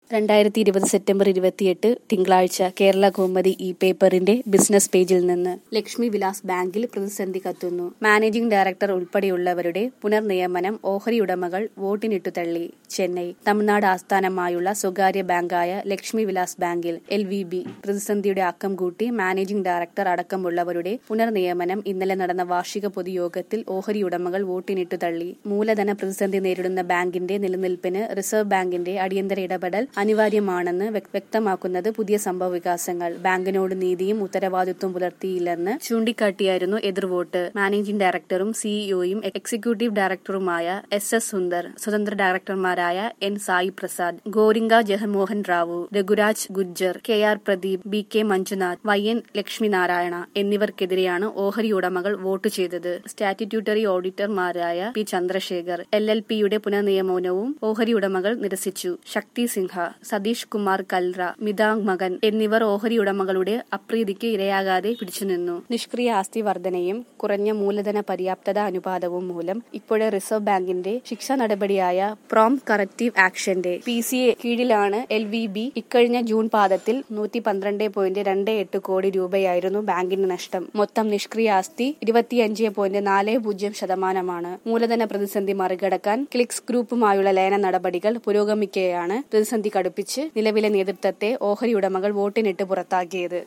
രണ്ടായിരത്തി ഇരുപത് സെപ്റ്റംബർ ഇരുപത്തിയെട്ട് തിങ്കളാഴ്ച കേരള കൗമുദി ഇ പേപ്പറിന്റെ ബിസിനസ് പേജിൽ നിന്ന് ലക്ഷ്മി വിലാസ് ബാങ്കിൽ പ്രതിസന്ധി കത്തുന്നു മാനേജിംഗ് ഡയറക്ടർ ഉൾപ്പെടെയുള്ളവരുടെ പുനർനിയമനം ഓഹരി ഉടമകൾ വോട്ടിനിട്ടു തള്ളി ചെന്നൈ തമിഴ്നാട് ആസ്ഥാനമായുള്ള സ്വകാര്യ ബാങ്കായ ലക്ഷ്മി വിലാസ് ബാങ്കിൽ എൽ വി ബി പ്രതിസന്ധിയുടെ അക്കം കൂട്ടി മാനേജിംഗ് ഡയറക്ടർ അടക്കമുള്ളവരുടെ പുനർനിയമനം ഇന്നലെ നടന്ന വാർഷിക പൊതുയോഗത്തിൽ ഓഹരി ഉടമകൾ വോട്ടിനിട്ടു തള്ളി മൂലധന പ്രതിസന്ധി നേരിടുന്ന ബാങ്കിന്റെ നിലനിൽപ്പിന് റിസർവ് ബാങ്കിന്റെ അടിയന്തര ഇടപെടൽ അനിവാര്യമാണെന്ന് വ്യക്- വ്യക്തമാക്കുന്നത് പുതിയ സംഭവ വികാസങ്ങൾ ബാങ്കിനോട് നീതിയും ഉത്തരവാദിത്വം പുലർത്തിയില്ലെന്ന് ചൂണ്ടിക്കാട്ടിയായിരുന്നു എതിർവോട്ട് മാനേജിംഗ് ഡയറക്ടറും സിഇഒയും എക്സിക്യൂട്ടീവ് ഡയറക്ടറുമായ എസ് എസ് സുന്ദർ സ്വതന്ത്ര ഡയറക്ടർമാരായ N Sai Prasad Gorinka Jaganmohan Rao Raghuraj Gujjar K R Pradeep B K Manjunath Y N Lakshminarayana എന്നിവർക്കെതിരെയാണ് ഓഹരി ഉടമകൾ വോട്ട് ചെയ്തത് സ്റ്റാറ്റ്യൂട്ടറി ഓഡിറ്റർമാരായ പി ചന്ദ്രശേഖർ എൽ എൽ പിയുടെ പുനർനിയമനവും ഓഹരി ഉടമകൾ നിരസിച്ചു ശക്തി സിൻഹ സതീഷ് കുമാർ കൽറ മിതാങ് മകൻ എന്നിവർ ഓഹരി ഉടമകളുടെ അപ്രീതിക്ക് ഇരയാകാതെ പിടിച്ചുനിന്നു നിഷ്ക്രിയ ആസ്തി വർധനയും കുറഞ്ഞ മൂലധന പര്യാപ്തത അനുപാതവും മൂലം ഇപ്പോഴെ റിസർവ് ബാങ്കിന്റെ ശിക്ഷാ നടപടിയായ പ്രോം കറക്റ്റീവ് ആക്ഷന്റെ പി സി എ കീഴിലാണ് എൽ വി ബി ഇക്കഴിഞ്ഞ ജൂൺ പാദത്തിൽ നൂറ്റി പന്ത്രണ്ട് പോയിന്റ് രണ്ട് എട്ട് കോടി രൂപയായിരുന്നു ബാങ്കിന് നഷ്ടം മൊത്തം നിഷ്ക്രിയ ആസ്തി ഇരുപത്തിയഞ്ച് പോയിന്റ് നാല് പൂജ്യം ശതമാനമാണ് മൂലധന പ്രതിസന്ധി മറികടക്കാൻ ക്ലിക്സ് ഗ്രൂപ്പുമായുള്ള ലയന നടപടികൾ പുരോഗമിക്കുകയാണ് പ്രതിസന്ധി കടുപ്പിച്ച് നിലവിലെ നേതൃത്വത്തെ ഓഹരി ഉടമകൾ വോട്ടിനിട്ട് പുറത്താക്കിയത്